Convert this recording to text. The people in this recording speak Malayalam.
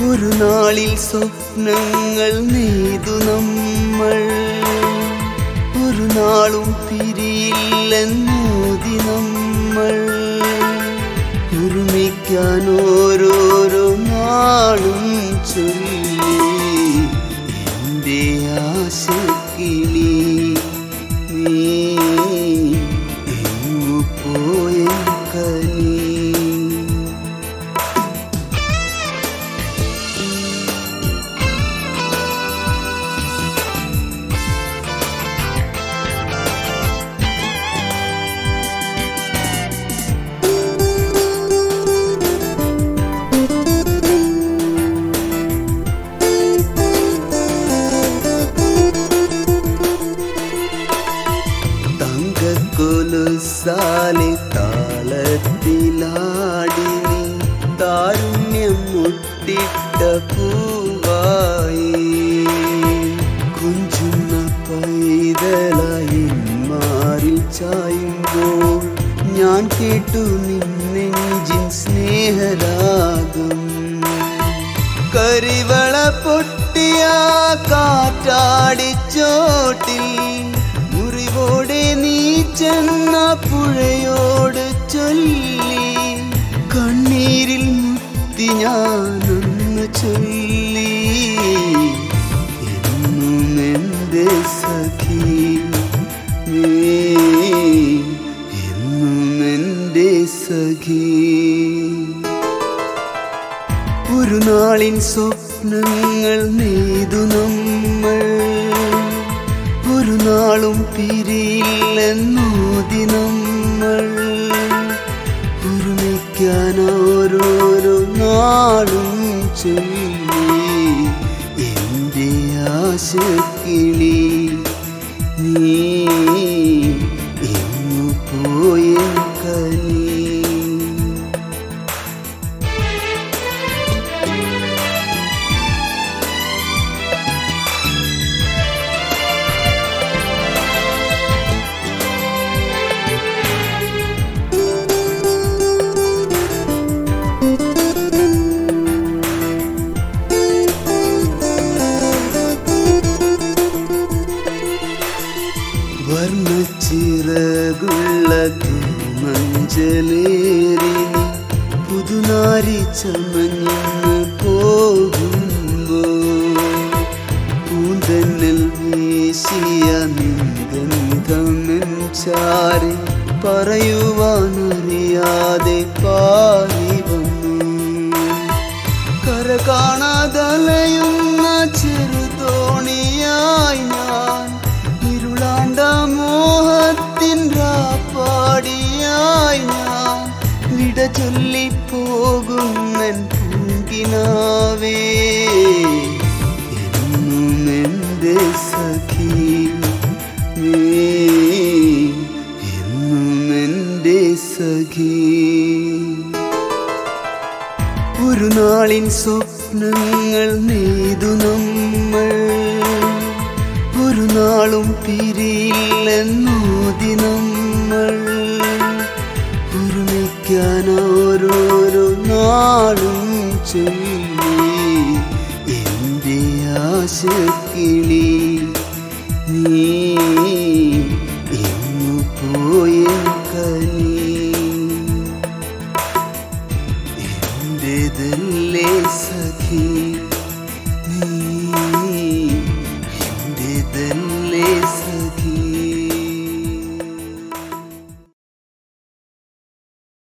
ഒരു നാളിൽ സ്വപ്നങ്ങൾ നെയ്തു നമ്മൾ ഒരു നാളും പിരിയില്ലെന്നോതി നമ്മൾ ഒരുമിക്കാൻ ഓരോരോ നാളും ചൊല്ലി എൻ്റെ ആശക്കിളി നീ എങ്ങു പോയ കനീ തങ്കക്കൊലുസാലെ താളത്തിലാടി നീ താരുണ്യം മുട്ടിട്ട പൂവായി കുഞ്ചുന്ന പൈതലായി മാറിൽ ചായുമ്പോൾ ഞാൻ കേട്ടു നിന്നെഞ്ചിൻ സ്നേഹരാഗം കരിവള പൊട്ടിയ കാറ്റാടിച്ചോട്ടിൽ മുറിവോടെ നീ ചെന്ന പുഴയോട് ചൊല്ലി കണ്ണീരിൽ മുത്തി ഞാനൊന്ന് ചൊല്ലി എന്നും എൻ്റെ സഖി നീ എന്നും എൻ്റെ സഖി ഒരു നാളിൻ സ്വപ്നങ്ങൾ നെയ്തു നമ്മൾ ഒരു നാളും പിരിയില്ലെന്നോതി നമ്മൾ ഒരുമിക്കാൻ ഓരോരോ നാളും ചൊല്ലി എൻ്റെ ആശക്കിളി നീ എങ്ങു പോയ കനീ വർണ്ണച്ചിറകുള്ള മഞ്ചലേറി പുതുനാരി ചമഞ്ഞു പോകുമ്പോ പൂന്തന്നൽ വീശിയ നിഗന്ധമൻ ചാരി പറയുവാനറിയാതെ പാറി വന്നു കര കാണാതലയുന്ന ചെറുതോണിയായി ഞാൻ ഇരുളാണ്ട മോഹത്തിൻ രാപ്പാടിയായി ഞാൻ വിട ചൊല്ലിപ്പോകുന്നൻ പൂങ്കിനാവേ എന്നും എൻ്റെ സഖി നീ എന്നും എൻ്റെ സഖി ഒരു നാളിൻ സ്വപ്നങ്ങൾ നെയ്തു നമ്മൾ ഒരു നാളും പിരിയില്ലെന്നോതി നമ്മൾ ഒരുമിക്കാൻ ഓരോരോ നാളും ചൊല്ലി എൻ്റെ ആശക്കിളി നീ എങ്ങു പോയ കനീ